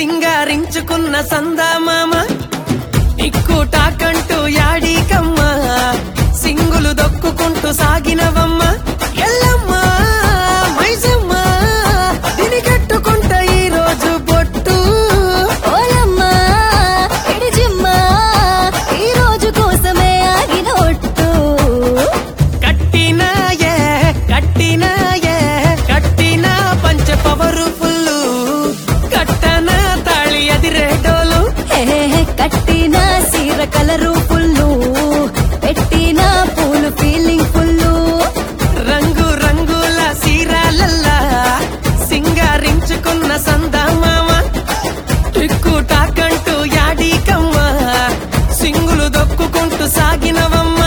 సింగారించుకున్న సందామామ ఇక్కు టాకంటూ యాడీకమ్మ సింగులు దొక్కుకుంటూ సాగినవమ్మ ఎల్లమ్మ మైసమ్మ దిని కట్టుకుంట ఈ రోజు బొట్టు ఓలమ్మా ఎడిజిమ్మా ఈ రోజు కోసమే ఆగిన ఒట్టు కట్టినాయే కట్టినాయే కట్టిన పంచ పవరు ఫుల్లు కట్టన తాళి అదిరేటోలు హే కట్టిన సీర కలరు ఫుల్లు పెట్టిన పూలు ఫీలింగ్ ఫుల్లు రంగు రంగుల సీరాలల్లా సింగారించుకున్న సందామామ టిక్కు టాకంటూ యాడీకమ్మ సింగులు దొక్కుకుంటూ సాగినవమ్మా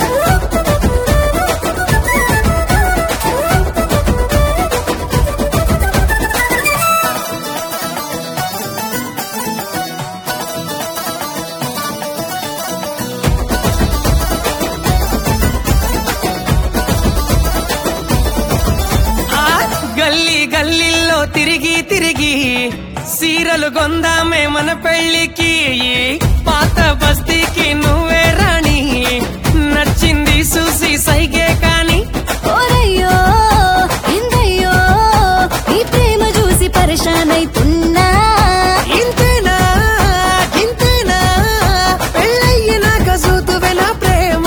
ఆ గల్లీ గల్లీల్లో తిరిగి తిరిగి సీరలు కొందామే మన పెళ్ళికి పాత బస్తీకి నువ్వే రాణి నచ్చింది చూసి సైగే కాని ఓరయ్యో ఎందయ్యో ఈ ప్రేమ చూసి పరేషాన్ అయితున్నా ఇంతేనా ఇంతేనా పెళ్ళయ్యినాక చూతువే నా ప్రేమ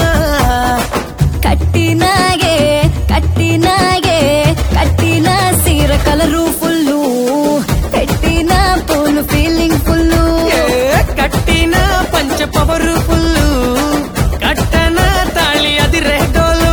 కట్టినాగే కట్టినాగే కట్టిన సీర కలరు ఫుల్లు పెట్టిన పూలు ఫీలింగ్ ఫుల్లు ఏ కట్టిన పంచ పవరు ఫుల్లు కట్టన తాళి అది రెడోలు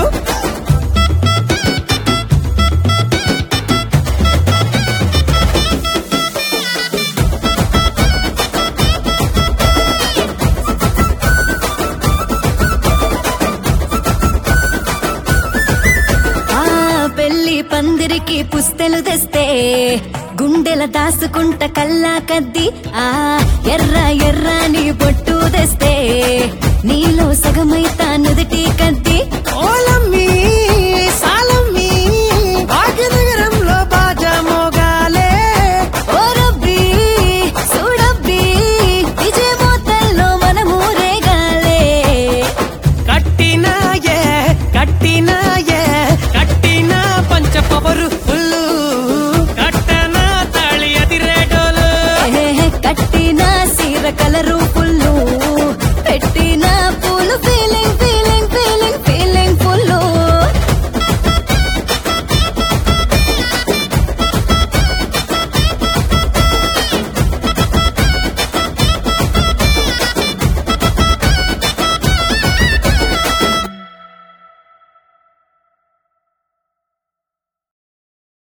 ఆ పెళ్లి పందిరికి పుస్తెలు తెస్తే గుండెల దాసుకుంట కల్లా కద్ది ఆ ఎర్ర ఎర్రని బొట్టు తెస్తే నీలో సగమైతా నుదిటి కద్ది ఓలమ్మి సాలమ్మి భాగ్యనగరంలో బాజా మోగాలే ఓ రబ్బీ చూడబ్బీ విజయ మోతల్లో మనము రేగాలే కట్టినాయే కట్టినాయే కట్టిన పంచ పవరు ఫుల్లు కట్టన తాళి అది రేటోలు ఏ కట్టిన సీర కలరు